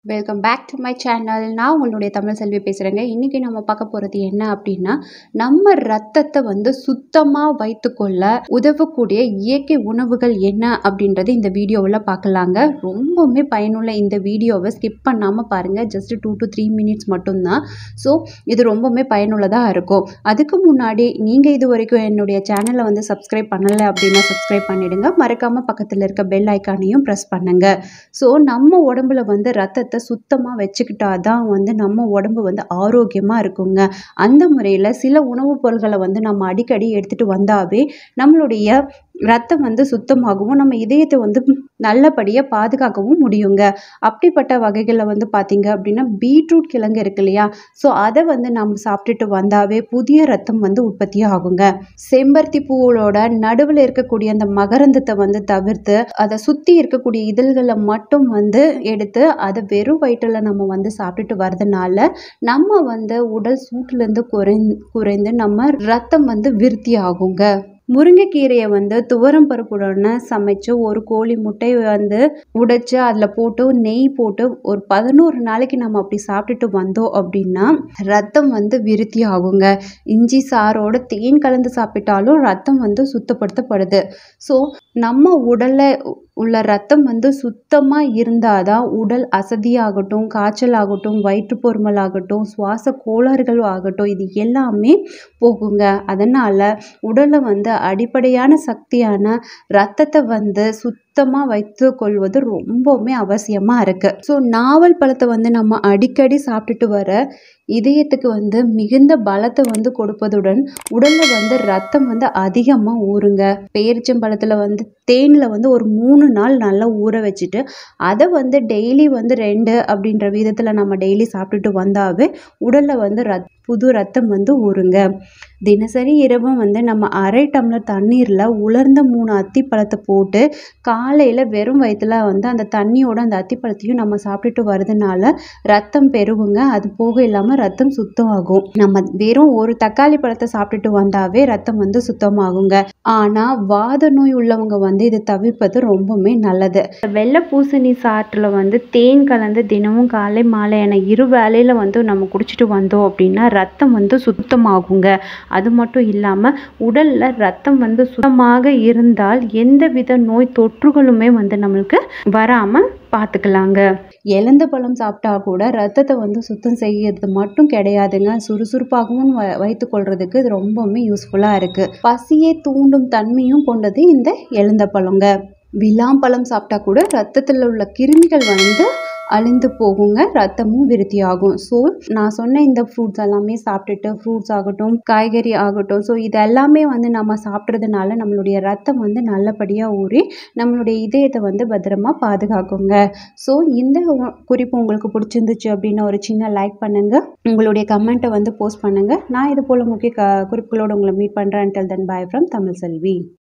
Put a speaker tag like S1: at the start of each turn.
S1: welcome back to my channel நான் உங்களுடைய தமிழ் செல்வி பேசுகிறேங்க இன்றைக்கி நம்ம பார்க்க போகிறது என்ன அப்படின்னா நம்ம ரத்தத்தை வந்து சுத்தமாக வைத்துக்கொள்ள உதவக்கூடிய இயற்கை உணவுகள் என்ன அப்படின்றது இந்த வீடியோவில் பார்க்கலாங்க ரொம்பவுமே பயனுள்ள இந்த வீடியோவை ஸ்கிப் பண்ணாமல் பாருங்கள் just two to three minutes மட்டும்தான் ஸோ இது ரொம்பவுமே பயனுள்ளதாக இருக்கும் அதுக்கு முன்னாடி நீங்கள் இது வரைக்கும் என்னுடைய சேனலை வந்து சப்ஸ்கிரைப் பண்ணலை அப்படின்னா சப்ஸ்கிரைப் பண்ணிவிடுங்க மறக்காமல் பக்கத்தில் இருக்க பெல் ஐக்கானையும் ப்ரெஸ் பண்ணுங்கள் ஸோ நம்ம உடம்புல வந்து ரத்தத்தை சுத்தமாக வச்சுக்கிட்டா தான் வந்து நம்ம உடம்பு வந்து ஆரோக்கியமாக இருக்குங்க அந்த முறையில் சில உணவுப் பொருள்களை வந்து நம்ம அடிக்கடி எடுத்துகிட்டு வந்தாவே நம்மளுடைய ரத்தம் வந்து சுத்தமாகவும் நம்ம இதயத்தை வந்து நல்லபடியாக பாதுகாக்கவும் முடியுங்க அப்படிப்பட்ட வகைகளில் வந்து பார்த்திங்க அப்படின்னா பீட்ரூட் கிழங்கு இருக்கு இல்லையா ஸோ அதை வந்து நம்ம சாப்பிட்டுட்டு வந்தாவே புதிய ரத்தம் வந்து உற்பத்தி ஆகுங்க செம்பருத்தி பூவோட நடுவில் இருக்கக்கூடிய அந்த மகரந்தத்தை வந்து தவிர்த்து அதை சுற்றி இருக்கக்கூடிய இதழ்களை மட்டும் வந்து எடுத்து அதை வெறும் வயிற்றில் நம்ம வந்து சாப்பிட்டுட்டு வரதுனால நம்ம வந்து உடல் சூட்டுலேருந்து குறை குறைந்து நம்ம ரத்தம் வந்து விருத்தி ஆகுங்க முருங்கைக்கீரையை வந்து துவரம் பருப்புடன் சமைச்சு ஒரு கோழி முட்டை வந்து உடைச்சு அதில் போட்டு நெய் போட்டு ஒரு பதினோரு நாளைக்கு நம்ம அப்படி சாப்பிட்டுட்டு வந்தோம் அப்படின்னா ரத்தம் வந்து விருத்தி ஆகுங்க இஞ்சி சாரோட தேன் கலந்து சாப்பிட்டாலும் ரத்தம் வந்து சுத்தப்படுத்தப்படுது ஸோ நம்ம உடலில் உள்ள ரத்தம் வந்து சுத்தமாக இருந்தால் தான் உடல் அசதியாகட்டும் காய்ச்சல் ஆகட்டும் வயிற்றுப்பொருமல் ஆகட்டும் சுவாச கோளாறுகள் ஆகட்டும் இது எல்லாமே போகுங்க அதனால் உடலை வந்து அடிப்படையான சக்தியான ரத்தத்தை வந்து சுத்தமாக வைத்து கொள்வது ரொம்பவுமே அவசியமாக இருக்குது ஸோ நாவல் பழத்தை வந்து நம்ம அடிக்கடி சாப்பிட்டுட்டு வர இதயத்துக்கு வந்து மிகுந்த பலத்தை வந்து கொடுப்பதுடன் உடலில் வந்து ரத்தம் வந்து அதிகமாக ஊறுங்க பேரிச்சம்பழத்தில் வந்து தேனில் வந்து ஒரு மூணு நாள் நல்லா ஊற வச்சுட்டு அதை வந்து டெய்லி வந்து ரெண்டு அப்படின்ற விதத்தில் நம்ம டெய்லி சாப்பிட்டுட்டு வந்தாவே உடலில் வந்து ரத் புது ரத்தம் வந்து ஊறுங்க தினசரி இரவும் வந்து நம்ம அரை டம்ளர் தண்ணீரில் உலர்ந்த மூணு அத்திப்பழத்தை போட்டு காலையில் வெறும் வயிற்றுல வந்து அந்த தண்ணியோட அந்த அத்திப்பழத்தையும் நம்ம சாப்பிட்டுட்டு வரதுனால ரத்தம் பெருகுங்க அது போக இல்லாமல் ரத்தம் சுத்தமாகும் நம்ம வெறும் ஒரு தக்காளி பழத்தை சாப்பிட்டுட்டு வந்தாவே ரத்தம் வந்து சுத்தமாகுங்க ஆனால் வாத நோய் உள்ளவங்க வந்து இதை தவிர்ப்பது ரொம்பவுமே நல்லது வெள்ளை பூசணி சாற்றில் வந்து தேன் கலந்து தினமும் காலை மாலை என இரு வேளையில் வந்து நம்ம குடிச்சிட்டு வந்தோம் அப்படின்னா ரத்தம் வந்து சுத்தமாகுங்க அது மட்டும் இல்லாமல் உடலில் ரத்தம் வந்து சுத்தமாக இருந்தால் எந்தவித நோய் தொற்றுகளுமே வந்து நம்மளுக்கு வராமல் பார்த்துக்கலாங்க எலந்த பழம் சாப்பிட்டா கூட ரத்தத்தை வந்து சுத்தம் செய்யறது மட்டும் கிடையாதுங்க சுறுசுறுப்பாகவும் வ வைத்து கொள்றதுக்கு இது ரொம்பவுமே யூஸ்ஃபுல்லாக இருக்குது பசியை தூண்டும் தன்மையும் கொண்டது இந்த எலந்த பழங்க விளாம்பழம் சாப்பிட்டா கூட ரத்தத்தில் உள்ள கிருமிகள் வந்து அழிந்து போகுங்க ரத்தமும் விருத்தி ஆகும் ஸோ நான் சொன்ன இந்த ஃப்ரூட்ஸ் எல்லாமே சாப்பிட்டுட்டு ஃப்ரூட்ஸ் ஆகட்டும் காய்கறி ஆகட்டும் ஸோ இது எல்லாமே வந்து நம்ம சாப்பிட்றதுனால நம்மளுடைய ரத்தம் வந்து நல்லபடியாக ஊறி நம்மளுடைய இதயத்தை வந்து பத்திரமா பாதுகாக்குங்க ஸோ இந்த குறிப்பு உங்களுக்கு பிடிச்சிருந்துச்சு அப்படின்னா ஒரு சின்ன லைக் பண்ணுங்கள் உங்களுடைய கமெண்ட்டை வந்து போஸ்ட் பண்ணுங்கள் நான் இது போல் முக்கிய க குறிப்புகளோடு உங்களை மீட் பண்ணுறேன் till then bye from Tamil Selvi